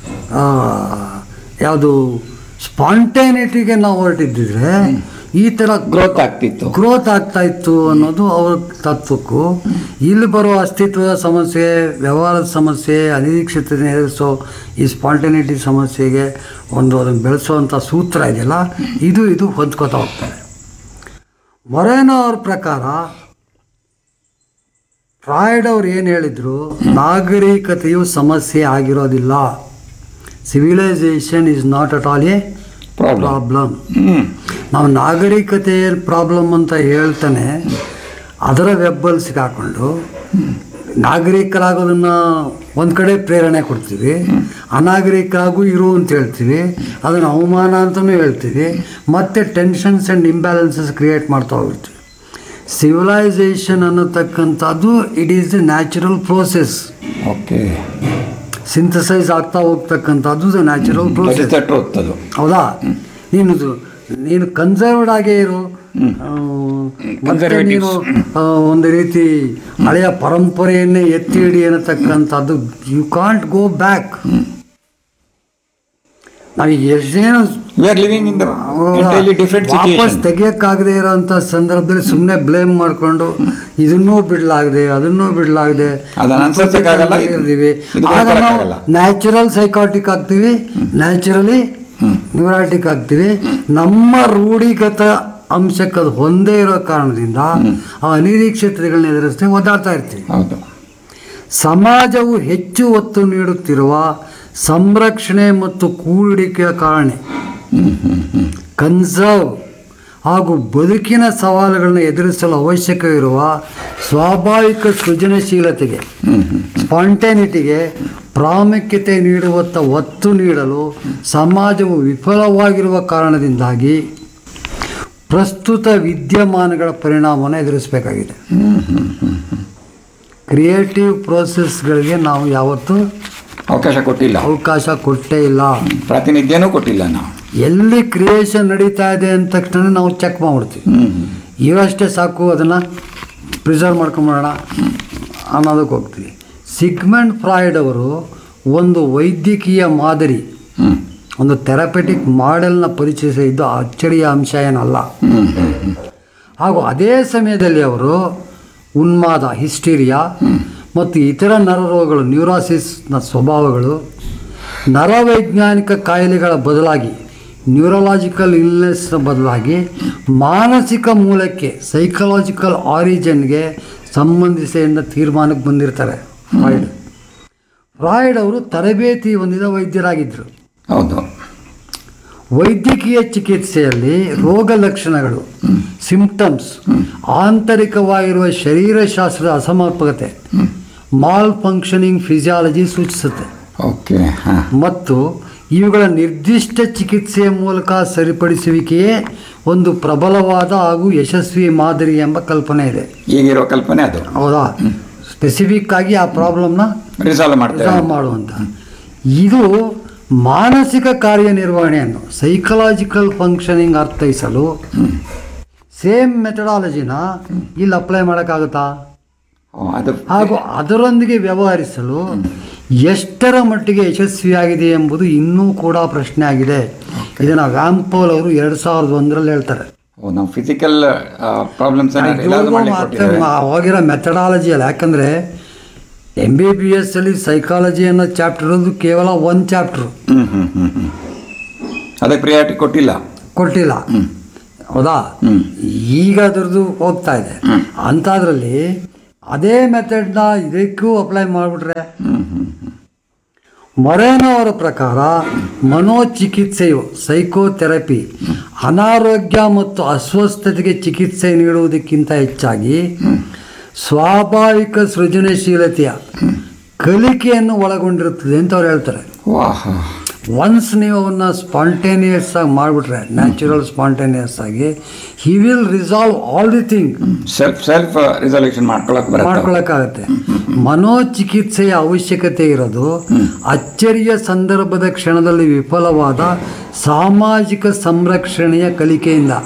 ಯಾವುದು ಸ್ಪಾಂಟೇನಿಟಿಗೆ ನಾವು ಹೊರಟಿದ್ದಿದ್ರೆ ಈ ಥರ ಗ್ರೋತ್ ಆಗ್ತಿತ್ತು ಗ್ರೋತ್ ಆಗ್ತಾ ಇತ್ತು ಅನ್ನೋದು ಅವ್ರ ತತ್ವಕ್ಕೂ ಇಲ್ಲಿ ಬರೋ ಅಸ್ತಿತ್ವದ ಸಮಸ್ಯೆ ವ್ಯವಹಾರದ ಸಮಸ್ಯೆ ಅನಿರೀಕ್ಷಿತತೆ ಎದುರಿಸೋ ಈ ಸ್ಪಾಂಟೇನಿಟಿ ಸಮಸ್ಯೆಗೆ ಒಂದು ಅದನ್ನು ಬೆಳೆಸೋವಂಥ ಸೂತ್ರ ಇದೆಯಲ್ಲ ಇದು ಇದು ಹೊಂದ್ಕೋತಾ ಹೋಗ್ತದೆ ಮೊರೇನೋ ಅವ್ರ ಪ್ರಕಾರ ಫ್ರಾಯ್ಡ್ ಅವ್ರು ಏನು ಹೇಳಿದ್ರು ನಾಗರಿಕತೆಯು ಸಮಸ್ಯೆ ಆಗಿರೋದಿಲ್ಲ civilization is not at all a problem ನಾವು ನಾಗರಿಕತೆ ಪ್ರಾಬ್ಲಮ್ ಅಂತ ಹೇಳ್ತಾನೆ ಅದರ ವೆಬ್ಬಲ್ಲಿ ಸಿಕ್ಕಾಕೊಂಡು ನಾಗರಿಕರಾಗೋದನ್ನ ಒಂದು ಕಡೆ ಪ್ರೇರಣೆ ಕೊಡ್ತೀವಿ ಅನಾಗರಿಕರಾಗೂ ಇರು ಅಂತ ಹೇಳ್ತೀವಿ ಅದನ್ನು ಅವಮಾನ ಅಂತಲೂ ಹೇಳ್ತೀವಿ ಮತ್ತೆ ಟೆನ್ಷನ್ಸ್ ಆ್ಯಂಡ್ ಇಂಬ್ಯಾಲೆನ್ಸಸ್ ಕ್ರಿಯೇಟ್ ಮಾಡ್ತಾ ಹೋಗ್ತೀವಿ ಸಿವಿಲೈಸೇಷನ್ ಅನ್ನತಕ್ಕಂಥದ್ದು it is the natural process okay synthesize ಆಗ್ತಾ ಹೋಗ್ತಕ್ಕಂಥದ್ದು ದ ನ್ಯಾಚುರಲ್ ಪ್ರೋಸೆಸ್ ಟ್ರೂತ್ ಅದು ಹೌದಾ ನೀನು ಇದು- ನೀನು ಕನ್ಸರ್ವ್ಡ್ ಆಗೇ ಇರು ಆ, ಮತ್ತೆ ನೀನು ಆ, ಒಂದು ರೀತಿ ಹಳೆಯ ಪರಂಪರೆಯನ್ನೇ ಎತ್ತಿ ಹಿಡಿ ಅನ್ನತಕ್ಕಂಥದ್ದು ಯು ಕಾಂಟ್ ಗೋ ಬ್ಯಾಕ್ ನಾವೀಗ ಎಷ್ಟೇನೋ we are living in the entirely different ವಾಪಸ್ ಸಿಚುಯೇಷನ್ ತೆಗಿಯಕ್ಕಾಗದೆ ಇರೋಂಥ ಸಂದರ್ಭದಲ್ಲಿ ಸುಮ್ಮನೆ ಬ್ಲೇಮ್ ಮಾಡಿಕೊಂಡು ಇದನ್ನೂ ಬಿಡಲಾಗದೆ ಅದನ್ನೂ ಬಿಡಲಾಗದೆ ಅದನ್ನ ಅನ್ಸೋದಕ್ಕಾಗಲ್ಲ, ಇದು- ಇರ್ತೀವಿ ಇದು ಆಗ ನಾವು ಮಾಡ್ಕೊಳಕ್ಕಾಗಲ್ಲ. ನ್ಯಾಚುರಲ್ ಸೈಕಾಟಿಕ್ ಆಗ್ತೀವಿ ನ್ಯಾಚುರಲಿ ನ್ಯೂರಾಟಿಕ್ ಆಗ್ತೀವಿ ನಮ್ಮ ರೂಢಿಗತ ಅಂಶಕ್ಕೆ ಅದು ಹೊಂದೇ ಇರೋ ಕಾರಣದಿಂದ ಆ ಅನಿರೀಕ್ಷತೆಗಳನ್ನ ಎದುರಿಸ್ತೇವೆ ಒದ್ದಾಡ್ತಾ ಇರ್ತೀವಿ ಹೌದು ಸಮಾಜವು ಹೆಚ್ಚು ಒತ್ತು ನೀಡುತ್ತಿರುವ ಸಂರಕ್ಷಣೆ ಮತ್ತು ಕೂಡಿಕೆಯ ಕಾರಣ ಕನ್ಸರ್ವ್ ಹಾಗೂ ಬದುಕಿನ ಸವಾಲುಗಳನ್ನು ಎದುರಿಸಲು ಅವಶ್ಯಕವಿರುವ ಸ್ವಾಭಾವಿಕ ಸೃಜನಶೀಲತೆಗೆ ಸ್ಪಾಂಟೇನಿಟಿಗೆ ಪ್ರಾಮುಖ್ಯತೆ ನೀಡುವತ್ತ ಒತ್ತು ನೀಡಲು ಸಮಾಜವು ವಿಫಲವಾಗಿರುವ ಕಾರಣದಿಂದಾಗಿ ಪ್ರಸ್ತುತ ವಿದ್ಯಮಾನಗಳ ಪರಿಣಾಮವನ್ನು ಎದುರಿಸಬೇಕಾಗಿದೆ ಕ್ರಿಯೇಟಿವ್ ಪ್ರೋಸೆಸ್ಗಳಿಗೆ ನಾವು ಯಾವತ್ತೂ ಅವಕಾಶ ಕೊಟ್ಟಿಲ್ಲ ಅವಕಾಶ ಕೊಟ್ಟೇ ಇಲ್ಲ ಪ್ರಾತಿನಿಧ್ಯನೂ ಕೊಟ್ಟಿಲ್ಲ ನಾವು ಎಲ್ಲಿ ಕ್ರಿಯೇಷನ್ ನಡೀತಾ ಇದೆ ಅಂದ ತಕ್ಷಣ ನಾವು ಚೆಕ್ ಮಾಡ್ಬಿಡ್ತೀವಿ ಇವಷ್ಟೇ ಸಾಕು ಅದನ್ನು ಪ್ರಿಸರ್ವ್ ಮಾಡ್ಕೊಂಬಿಡೋಣ ಅನ್ನೋದಕ್ಕೆ ಹೋಗ್ತೀವಿ ಸಿಗ್ಮೆಂಟ್ ಫ್ರಾಯ್ಡ್ ಅವರು ಒಂದು ವೈದ್ಯಕೀಯ ಮಾದರಿ ಒಂದು ಥೆರಪೆಟಿಕ್ ಮಾಡೆಲ್ನ ಪರಿಚಯಿಸಿದ್ದು ಅಚ್ಚರಿಯ ಅಂಶ ಏನಲ್ಲ ಹಾಗೂ ಅದೇ ಸಮಯದಲ್ಲಿ ಅವರು ಉನ್ಮಾದ ಹಿಸ್ಟೀರಿಯಾ ಮತ್ತು ಇತರ ನರರೋಗಗಳು ನ್ಯೂರಾಸಿಸ್ನ ಸ್ವಭಾವಗಳು ನರವೈಜ್ಞಾನಿಕ ಕಾಯಿಲೆಗಳ ಬದಲಾಗಿ ನ್ಯೂರಲಾಜಿಕಲ್ ಇಲ್ನೆಸ್ನ ಬದಲಾಗಿ ಮಾನಸಿಕ ಮೂಲಕ್ಕೆ ಸೈಕಲಾಜಿಕಲ್ ಆರಿಜಿನ್ಗೆ ಸಂಬಂಧಿಸಿ ಎಂದ ತೀರ್ಮಾನಕ್ಕೆ ಬಂದಿರ್ತಾರೆ ಫ್ರಾಯ್ಡ್ ಫ್ರಾಯ್ಡ್ ಅವರು ತರಬೇತಿ ಹೊಂದಿದ ವೈದ್ಯರಾಗಿದ್ದರು ಹೌದು ವೈದ್ಯಕೀಯ ಚಿಕಿತ್ಸೆಯಲ್ಲಿ ರೋಗ ಲಕ್ಷಣಗಳು ಸಿಂಪ್ಟಮ್ಸ್ ಆಂತರಿಕವಾಗಿರುವ ಶರೀರಶಾಸ್ತ್ರದ ಅಸಮರ್ಪಕತೆ ಮಾಲ್ ಫಂಕ್ಷನಿಂಗ್ ಫಿಸಿಯಾಲಜಿ ಸೂಚಿಸುತ್ತೆ ಓಕೆ ಹಾಂ ಮತ್ತು ಇವುಗಳ ನಿರ್ದಿಷ್ಟ ಚಿಕಿತ್ಸೆಯ ಮೂಲಕ ಸರಿಪಡಿಸುವಿಕೆಯೇ ಒಂದು ಪ್ರಬಲವಾದ ಹಾಗೂ ಯಶಸ್ವಿ ಮಾದರಿ ಎಂಬ ಕಲ್ಪನೆ ಇದೆ ಈಗಿರೋ ಕಲ್ಪನೆ ಅದು ಹೌದಾ ಸ್ಪೆಸಿಫಿಕ್ ಆಗಿ ಆ ಪ್ರಾಬ್ಲಮ್ನ ರಿಸಾಲ್ವ್ ಮಾಡ್ತೇವೆ ರಿಸಾಲ್ವ್ ಮಾಡುವಂತ ಇದು ಮಾನಸಿಕ ಕಾರ್ಯನಿರ್ವಹಣೆಯನ್ನು ಸೈಕಲಾಜಿಕಲ್ ಫಂಕ್ಷನಿಂಗ್ ಅರ್ಥೈಸಲು ಸೇಮ್ ಮೆಥಡಾಲಜಿನ ಇಲ್ಲಿ ಅಪ್ಲೈ ಮಾಡೋಕ್ಕಾಗುತ್ತಾ ಓ, ಅದು ಹಾಗೂ ಅದರೊಂದಿಗೆ ವ್ಯವಹರಿಸಲು ಎಷ್ಟರ ಮಟ್ಟಿಗೆ ಯಶಸ್ವಿಯಾಗಿದೆ ಎಂಬುದು ಇನ್ನೂ ಕೂಡ ಪ್ರಶ್ನೆ ಆಗಿದೆ ಇದನ್ನು ವ್ಯಾಂಪೋಲ್ ಅವರು ಎರಡು ಸಾವಿರದ ಒಂದರಲ್ಲಿ ಹೇಳ್ತಾರೆ ಓ ನಾವು ಫಿಸಿಕಲ್ ಪ್ರಾಬ್ಲಮ್ಸ್ ಇದುವರೆಗೂ ಮತ್ತೆ ಮಾ- ಅವಾಗಿರೋ ಮೆಥಡಾಲಜಿ ಅಲ್ಲ ಯಾಕಂದರೆ ಎಮ್ ಬಿ ಬಿ ಎಸ್ ಅಲ್ಲಿ ಸೈಕಾಲಜಿ ಅನ್ನೋ ಚಾಪ್ಟರ್ ಇರೋದು ಕೇವಲ ಒಂದು ಚಾಪ್ಟ್ರು ಹ್ಮ್ ಹ್ಮ್ ಹ್ಮ್ ಹ್ಮ್ ಅದಕ್ಕೆ ಪ್ರಿಯಾರಿಟಿ ಕೊಟ್ಟಿಲ್ಲ ಕೊಟ್ಟಿಲ್ಲ ಹೌದಾ ಈಗ ಅದ್ರದ್ದು ಹೋಗ್ತಾ ಇದೆ ಅಂಥದ್ರಲ್ಲಿ ಅದೇ ಮೆಥಡ್ನ ಇದಕ್ಕೂ ಅಪ್ಲೈ ಮಾಡಿಬಿಟ್ರೆ ಮೊರೇನೋ ಅವರ ಪ್ರಕಾರ ಮನೋಚಿಕಿತ್ಸೆಯು ಸೈಕೋಥೆರಪಿ ಅನಾರೋಗ್ಯ ಮತ್ತು ಅಸ್ವಸ್ಥತೆಗೆ ಚಿಕಿತ್ಸೆ ನೀಡುವುದಕ್ಕಿಂತ ಹೆಚ್ಚಾಗಿ ಸ್ವಾಭಾವಿಕ ಸೃಜನಶೀಲತೆಯ ಕಲಿಕೆಯನ್ನು ಒಳಗೊಂಡಿರುತ್ತದೆ ಅಂತ ಅವ್ರು ಹೇಳ್ತಾರೆ ವಾಹ್ ಒನ್ಸ್ ನೀವು ಅವನ್ನ ಸ್ಪಾಂಟೇನಿಯಸ್ ಆಗಿ ಮಾಡಿಬಿಟ್ರೆ ನ್ಯಾಚುರಲ್ ಸ್ಪಾಂಟೇನಿಯಸ್ ಆಗಿ he will resolve all the thing self self resolution ಮಾಡ್ಕೊಳಕ್ ಬರುತ್ತೆ ಮಾಡ್ಕೊಳಕ್ಕಾಗತ್ತೆ ಮನೋಚಿಕಿತ್ಸೆಯ ಅವಶ್ಯಕತೆ ಇರೋದು ಅಚ್ಚರಿಯ ಸಂದರ್ಭದ ಕ್ಷಣದಲ್ಲಿ ವಿಫಲವಾದ ಸಾಮಾಜಿಕ ಸಂರಕ್ಷಣೆಯ ಕಲಿಕೆಯಿಂದ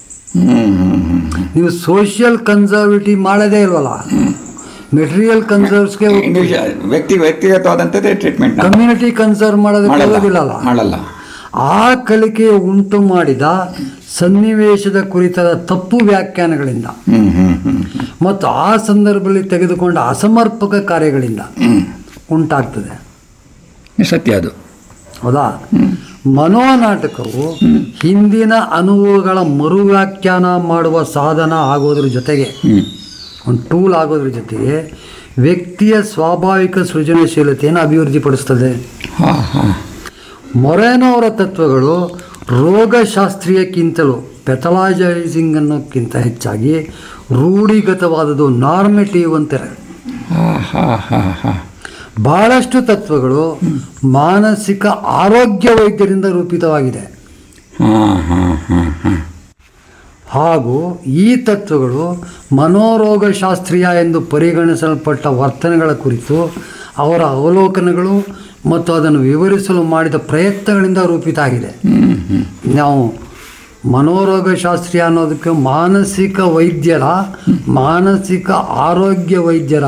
ನೀವು ಸೋಷಿಯಲ್ ಕನ್ಸರ್ವೇಟಿವ್ ಮಾಡೋದೇ ಇಲ್ವಲ್ಲ ಮೆಟೀರಿಯಲ್ ಕನ್ಸರ್ವ್ಸ್ಗೆ Individual- ವ್ಯಕ್ತಿ ವ್ಯಕ್ತಿಗತವಾದಂಥದ್ದೇ ಟ್ರೀಟ್ಮೆಂಟ್ ಕಮ್ಯುನಿಟಿ ಕನ್ಸರ್ವ್ ಮಾಡೋದಕ್ಕೆ ಹೋಗೋದಿಲ್ಲಲ್ಲ ಮಾಡಲ್ಲ ಆ ಕಲಿಕೆ ಉಂಟು ಮಾಡಿದ ಸನ್ನಿವೇಶದ ಕುರಿತಾದ ತಪ್ಪು ವ್ಯಾಖ್ಯಾನಗಳಿಂದ ಹ್ಮ್ ಹ್ಮ್ ಹ್ಮ್ ಮತ್ತು ಆ ಸಂದರ್ಭದಲ್ಲಿ ತೆಗೆದುಕೊಂಡ ಅಸಮರ್ಪಕ ಕಾರ್ಯಗಳಿಂದ ಉಂಟಾಗ್ತದೆ ಸತ್ಯ ಅದು ಹೌದಾ ಮನೋನಾಟಕವು ಹಿಂದಿನ ಅನುಭವಗಳ ಮರು ವ್ಯಾಖ್ಯಾನ ಮಾಡುವ ಸಾಧನ ಆಗೋದ್ರ ಜೊತೆಗೆ ಒಂದು ಟೂಲ್ ಆಗೋದ್ರ ಜೊತೆಗೆ ವ್ಯಕ್ತಿಯ ಸ್ವಾಭಾವಿಕ ಸೃಜನಶೀಲತೆಯನ್ನು ಅಭಿವೃದ್ಧಿಪಡಿಸ್ತದೆ ಹಾ ಹಾ ಮೊರೇನೋ ಅವರ ತತ್ವಗಳು ರೋಗಶಾಸ್ತ್ರೀಯಕ್ಕಿಂತಲೂ ಪೆಥಲಾಜೈಸಿಂಗ್ ಅನ್ನೋಕ್ಕಿಂತ ಹೆಚ್ಚಾಗಿ ರೂಢಿಗತವಾದದ್ದು ನಾರ್ಮೆಟಿವ್ ಅಂತಾರೆ ಹಾ ಹಾ ಹಾ ಹಾ ಬಹಳಷ್ಟು ತತ್ವಗಳು ಮಾನಸಿಕ ಆರೋಗ್ಯ ವೈದ್ಯರಿಂದ ರೂಪಿತವಾಗಿದೆ ಹಾ ಹಾ ಹಾ ಹಾ ಹಾಗೂ ಈ ತತ್ವಗಳು ಮನೋರೋಗಶಾಸ್ತ್ರೀಯ ಎಂದು ಪರಿಗಣಿಸಲ್ಪಟ್ಟ ವರ್ತನೆಗಳ ಕುರಿತು ಅವರ ಅವಲೋಕನಗಳು ಮತ್ತು ಅದನ್ನು ವಿವರಿಸಲು ಮಾಡಿದ ಪ್ರಯತ್ನಗಳಿಂದ ರೂಪಿತ ಆಗಿದೆ ನಾವು ಮನೋರೋಗಶಾಸ್ತ್ರೀಯ ಅನ್ನೋದಕ್ಕೆ ಮಾನಸಿಕ ವೈದ್ಯರ ಮಾನಸಿಕ ಆರೋಗ್ಯ ವೈದ್ಯರ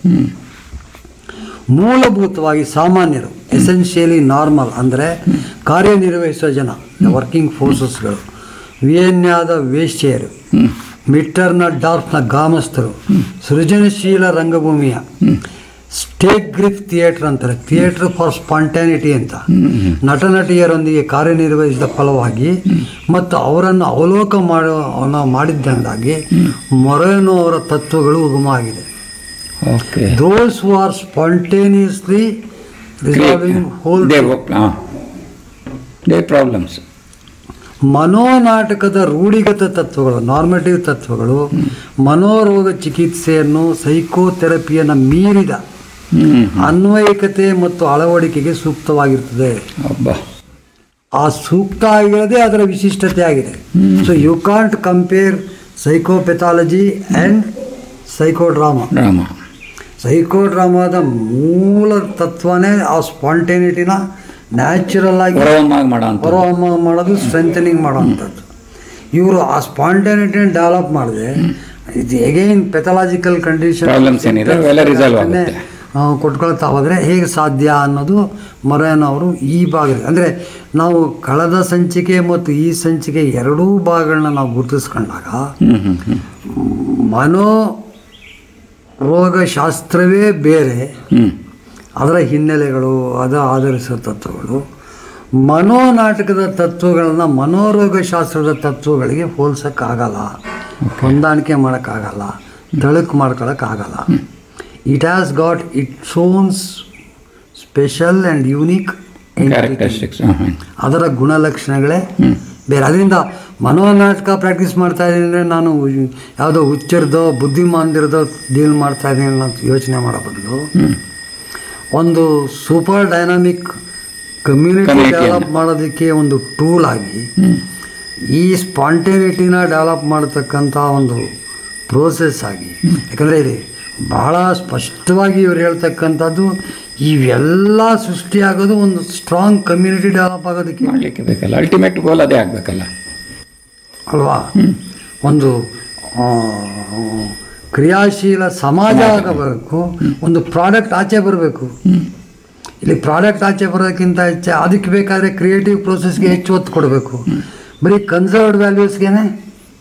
ಮೂಲಭೂತವಾಗಿ ಸಾಮಾನ್ಯರು ಎಸೆನ್ಷಿಯಲಿ ನಾರ್ಮಲ್ ಅಂದರೆ ಕಾರ್ಯನಿರ್ವಹಿಸುವ ಜನ ವರ್ಕಿಂಗ್ ಫೋರ್ಸಸ್ಗಳು ವಿಯನ್ಯಾದ ವೇಶ್ಯೆಯರು ಮಿಟ್ಟರ್ನ ಡಾರ್ಫ್ನ ಗ್ರಾಮಸ್ಥರು ಸೃಜನಶೀಲ ರಂಗಭೂಮಿಯ ಸ್ಟೇಕ್ ಗ್ರಿಫ್ ಥಿಯೇಟರ್ ಅಂತಾರೆ ಥಿಯೇಟರ್ ಫಾರ್ ಸ್ಪಾಂಟ್ಯಾನಿಟಿ ಅಂತ ನಟ ನಟಿಯರೊಂದಿಗೆ ಕಾರ್ಯನಿರ್ವಹಿಸಿದ ಫಲವಾಗಿ ಮತ್ತು ಅವರನ್ನು ಅವಲೋಕ ಮಾಡೋ ಮಾಡಿದ್ದರಿಂದಾಗಿ ಮೊರೇನೋ ಅವರ ತತ್ವಗಳು ಉಗಮ ಆಗಿದೆ okay those who are spontaneously resolving whole they they problems ಮನೋನಾಟಕದ ರೂಢಿಗತ ತತ್ವಗಳು ನಾರ್ಮೇಟಿವ್ ತತ್ವಗಳು ಮನೋರೋಗ ಚಿಕಿತ್ಸೆಯನ್ನು ಸೈಕೋಥೆರಪಿಯನ್ನು ಮೀರಿದ ಅನ್ವಯಿಕತೆ ಮತ್ತು ಅಳವಡಿಕೆಗೆ ಸೂಕ್ತವಾಗಿರ್ತದೆ ಒಬ್ಬ ಆ ಸೂಕ್ತ ಆಗಿರೋದೇ ಅದರ ವಿಶಿಷ್ಟತೆ ಆಗಿದೆ so you can't compare psychopathology and psychodrama drama ಸೈಕೋಡ್ರಾಮಾದ ಮೂಲ ತತ್ವನೇ ಆ ಸ್ಪಾಂಟೇನಿಟಿನ ನ್ಯಾಚುರಲ್ ಆಗಿ ಹೊರಹೊಮ್ಮಾಗಿ ಮಾಡೋ ಅಂತ ಹೊರಹೊಮ್ಮ ಮಾಡೋದು ಸ್ಟ್ರೆಂಥನಿಂಗ್ ಮಾಡೋವಂಥದ್ದು ಇವರು ಆ ಸ್ಪಾಂಟೇನಿಟಿನ ಡೆವಲಪ್ ಮಾಡಿದೆ ಇದು ಎಗೈನ್ ಪೆಥಲಾಜಿಕಲ್ ಕಂಡೀಷನ್ Problems ಏನಿದೆ ಅವೆಲ್ಲ resolve ಆಗುತ್ತೆ. ಕೊಟ್ಕೊಳ್ತಾ ಹೋದರೆ ಹೇಗೆ ಸಾಧ್ಯ ಅನ್ನೋದು ಮೊರೇನೋ ಅವರು ಈ ಭಾಗ ಅಂದರೆ ನಾವು ಕಳೆದ ಸಂಚಿಕೆ ಮತ್ತು ಈ ಸಂಚಿಕೆ ಎರಡೂ ಭಾಗಗಳನ್ನ ನಾವು ಗುರುತಿಸ್ಕೊಂಡಾಗ ಮನೋ ರೋಗಶಾಸ್ತ್ರವೇ ಬೇರೆ ಅದರ ಹಿನ್ನೆಲೆಗಳು ಅದರ ಆಧರಿಸಿದ ತತ್ವಗಳು ಮನೋನಾಟಕದ ತತ್ವಗಳನ್ನ ಮನೋರೋಗಶಾಸ್ತ್ರದ ತತ್ವಗಳಿಗೆ ಹೋಲ್ಸೋಕ್ಕಾಗಲ್ಲ ಹೊಂದಾಣಿಕೆ ಮಾಡೋಕ್ಕಾಗಲ್ಲ ತಳಕು ಮಾಡ್ಕೊಳಕ್ಕಾಗಲ್ಲ ಇಟ್ ಹ್ಯಾಸ್ ಗಾಟ್ ಇಟ್ ಸೋನ್ಸ್ ಸ್ಪೆಷಲ್ ಆ್ಯಂಡ್ ಯೂನಿಕ್ ಕ್ಯಾರೆಕ್ಟರಿಸ್ಟಿಕ್ಸ್ ಅದರ ಗುಣಲಕ್ಷಣಗಳೇ ಬೇರೆ ಅದರಿಂದ ಮನೋನಾಟಕ ಪ್ರಾಕ್ಟೀಸ್ ಮಾಡ್ತಾ ಇದ್ದೀನಿ ಅಂದರೆ ನಾನು ಯಾವುದೋ ಹುಚ್ಚರ್ದೋ ಬುದ್ಧಿಮಾಂದಿರದೋ ಡೀಲ್ ಮಾಡ್ತಾ ಇದ್ದೀನಿ ಅಂತ ಯೋಚನೆ ಮಾಡೋ ಬದಲು ಒಂದು super dynamic community Community develop ಮಾಡೋದಕ್ಕೆ ಒಂದು ಟೂಲ್ ಆಗಿ ಈ ಸ್ಪಾಂಟೇನಿಟಿನ ಡೆವಲಪ್ ಮಾಡತಕ್ಕಂಥ ಒಂದು ಪ್ರೋಸೆಸ್ ಆಗಿ ಯಾಕಂದರೆ ಇಲ್ಲಿ ಬಹಳ ಸ್ಪಷ್ಟವಾಗಿ ಇವ್ರು ಹೇಳ್ತಕ್ಕಂಥದ್ದು ಇವೆಲ್ಲ ಸೃಷ್ಟಿಯಾಗೋದು ಒಂದು ಸ್ಟ್ರಾಂಗ್ ಕಮ್ಯುನಿಟಿ ಡೆವಲಪ್ ಆಗೋದಕ್ಕೆ ಮಾಡಲಿಕ್ಕೆ ಬೇಕಲ್ಲ ಅಲ್ಟಿಮೇಟ್ ಗೋಲ್ ಅದೇ ಆಗಬೇಕಲ್ಲ ಅಲ್ವಾ ಒಂದು ಆ, ಕ್ರಿಯಾಶೀಲ ಸಮಾಜ ಆಗಬೇಕು ಒಂದು ಪ್ರಾಡಕ್ಟ್ ಆಚೆ ಬರಬೇಕು ಇಲ್ಲಿ ಪ್ರಾಡಕ್ಟ್ ಆಚೆ ಬರೋದಕ್ಕಿಂತ ಹೆಚ್ಚು ಅದಕ್ಕೆ ಬೇಕಾದರೆ ಕ್ರಿಯೇಟಿವ್ ಪ್ರೋಸೆಸ್ಗೆ ಹೆಚ್ಚು ಒತ್ತು ಕೊಡಬೇಕು ಬರೀ ಕನ್ಸರ್ವ್ಡ್ ವ್ಯಾಲ್ಯೂಸ್ಗೆ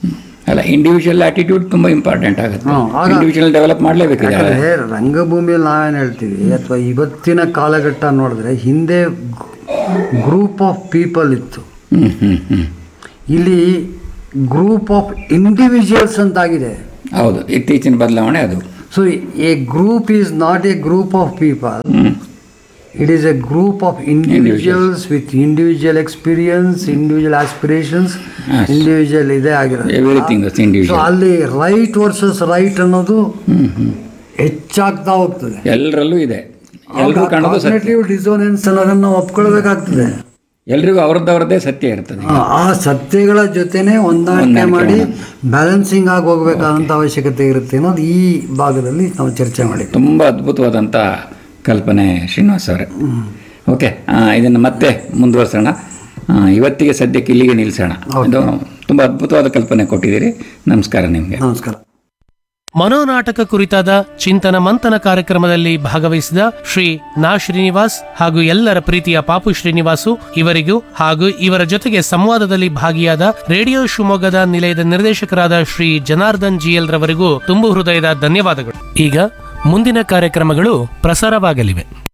ಅಲ್ಲ ಇಂಡಿವಿಜುವಲ್ ಆಟಿಟ್ಯೂಡ್ ತುಂಬ ಇಂಪಾರ್ಟೆಂಟ್ ಆಗುತ್ತೆ ಹ್ಮ್, ಆಗ- ಇಂಡಿವಿಜುವಲ್ ಡೆವಲಪ್ ಮಾಡಲೇಬೇಕು ಯಾಕಂದ್ರೆ ರಂಗಭೂಮಿಯಲ್ಲಿ ನಾವೇನು ಹೇಳ್ತೀವಿ ಅಥವಾ ಇವತ್ತಿನ ಕಾಲಘಟ್ಟ ನೋಡಿದ್ರೆ ಹಿಂದೆ ಗ್ರೂಪ್ ಆಫ್ ಪೀಪಲ್ ಇತ್ತು ಹ್ಮ್ ಹ್ಮ್ ಹ್ಮ್ ಇಲ್ಲಿ ಗ್ರೂಪ್ ಆಫ್ ಇಂಡಿವಿಜುವಲ್ಸ್ ಅಂತಾಗಿದೆ ಹೌದು ಇತ್ತೀಚಿನ ಬದಲಾವಣೆ ಅದು so a group is not a group of people it is a group of individuals with individual experience individual aspirations Yes. Individual ಇದೇ ಆಗಿರೋದು Everything is individual. So ಅಲ್ಲಿ right versus right ಅನ್ನೋದು ಹೆಚ್ಚಾಗ್ತಾ ಹೋಗ್ತದೆ ಎಲ್ಲರಲ್ಲೂ ಇದೆ ಎಲ್ಲರೂ ಕಾಣೋದು ಸತ್ಯ ಕಾಗ್ನೇಟಿವ್ ಡಿಸೋನೆನ್ಸ್ ಅನ್ನೋದನ್ನ ನಾವು ಒಪ್ಕೊಳ್ಬೇಕಾಗ್ತದೆ ಎಲ್ರಿಗೂ ಅವ್ರದ್ದವ್ರದ್ದೇ ಸತ್ಯ ಇರ್ತದೆ ಆ, ಆ ಸತ್ಯಗಳ ಜೊತೆನೆ ಹೊಂದಾಣಿಕೆ ಹೊಂದಾಣಿಕೆ ಮಾಡಿ ಮಾಡೋದು. ಬ್ಯಾಲೆನ್ಸಿಂಗ್ ಆಗಿ ಹೋಗ್ಬೇಕಾದಂತ ಅವಶ್ಯಕತೆ ಇರುತ್ತೆ ಅನ್ನೋದು ಈ ಭಾಗದಲ್ಲಿ ನಾವು ಚರ್ಚೆ ಮಾಡಿದ್ವಿ ತುಂಬ ಅದ್ಭುತವಾದಂಥ ಕಲ್ಪನೆ ಶ್ರೀನಿವಾಸ್ ಅವರೇ ಓಕೆ ಇದನ್ನು ಮತ್ತೆ ಮುಂದುವರ್ಸೋಣ ಆ, ಇವತ್ತಿಗೆ ಸದ್ಯಕ್ಕೆ ಇಲ್ಲಿಗೆ ನಿಲ್ಲಿಸೋಣ ಇದು ತುಂಬ ಅದ್ಭುತವಾದ ಕಲ್ಪನೆ ಕೊಟ್ಟಿದ್ದೀರಿ ನಮಸ್ಕಾರ ನಿಮಗೆ ನಮಸ್ಕಾರ ಮನೋನಾಟಕ ಕುರಿತಾದ ಚಿಂತನ ಮಂಥನ ಕಾರ್ಯಕ್ರಮದಲ್ಲಿ ಭಾಗವಹಿಸಿದ ಶ್ರೀ ನಾ ಶ್ರೀನಿವಾಸ್ ಹಾಗೂ ಎಲ್ಲರ ಪ್ರೀತಿಯ ಪಾಪು ಶ್ರೀನಿವಾಸು ಇವರಿಗೂ ಹಾಗೂ ಇವರ ಜೊತೆಗೆ ಸಂವಾದದಲ್ಲಿ ಭಾಗಿಯಾದ ರೇಡಿಯೋ ಶಿವಮೊಗ್ಗದ ನಿಲಯದ ನಿರ್ದೇಶಕರಾದ ಶ್ರೀ ಜನಾರ್ದನ್ ಜಿಎಲ್ ರವರಿಗೂ ತುಂಬು ಹೃದಯದ ಧನ್ಯವಾದಗಳು ಈಗ ಮುಂದಿನ ಕಾರ್ಯಕ್ರಮಗಳು ಪ್ರಸಾರವಾಗಲಿವೆ